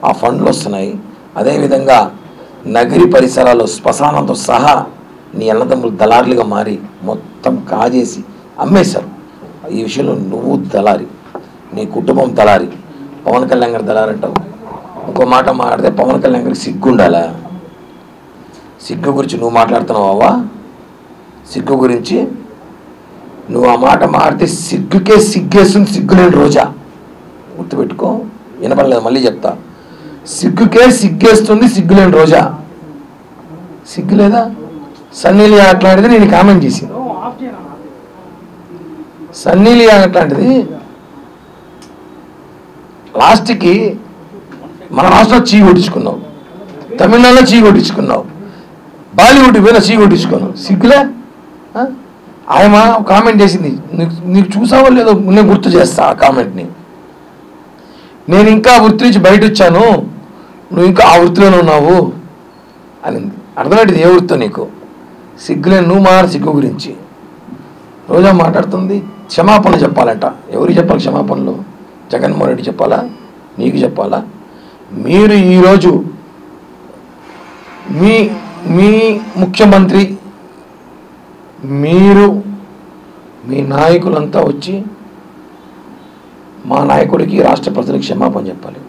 ఆ ఫండ్లు వస్తున్నాయి అదేవిధంగా నగరి పరిసరాల్లో శ్మశానంతో సహా నీ అన్నదమ్ములు దళారులుగా మారి మొత్తం కాజేసి అమ్మేశారు ఈ విషయంలో నువ్వు దళారి నీ కుటుంబం దళారి పవన్ కళ్యాణ్ గారు దళారి అంటావు ఇంకో మాట మాట్లాడితే పవన్ కళ్యాణ్ గారికి సిగ్గుండాలా సిగ్గు గురించి నువ్వు మాట్లాడుతున్నావా సిగ్గు గురించి నువ్వు ఆ మాట మాడితే సిగ్గుకే సిగ్గేస్తుంది సిగ్గులేని రోజా గుర్తుపెట్టుకో వినపడలేదు మళ్ళీ చెప్తా సిగ్గుకే సిగ్గేస్తుంది సిగ్గులేని రోజా సిగ్గు లేదా సన్నీలి అట్లాంటిది నేను కామెంట్ చేసి సన్నీలి అట్లాంటిది లాస్ట్కి మన రాష్ట్రంలో చీ కొట్టించుకున్నావు తమిళనాడులో చీ కొట్టించుకున్నావు బాలీవుడ్ పోయినా చీ కొట్టించుకున్నావు సిగ్గులే ఆ? ఆయన కామెంట్ చేసింది నీకు నీకు చూసావో లేదో నేను గుర్తు చేస్తా ఆ కామెంట్ని నేను ఇంకా ఆ వృత్తి నుంచి బయట వచ్చాను నువ్వు ఇంకా ఆ వృత్తిలోనే ఉన్నావు అనింది అర్థమైంది ఏ వృత్తో నీకు సిగ్గులే నువ్వు మాట సిగ్గు గురించి రోజా మాట్లాడుతుంది క్షమాపణ చెప్పాలంట ఎవరికి చెప్పాలి క్షమాపణలు జగన్మోహన్ రెడ్డి చెప్పాలా నీకు చెప్పాలా మీరు ఈరోజు మీ మీ ముఖ్యమంత్రి మీరు మీ నాయకులంతా వచ్చి మా నాయకుడికి రాష్ట్ర ప్రజలకు క్షమాపణ చెప్పాలి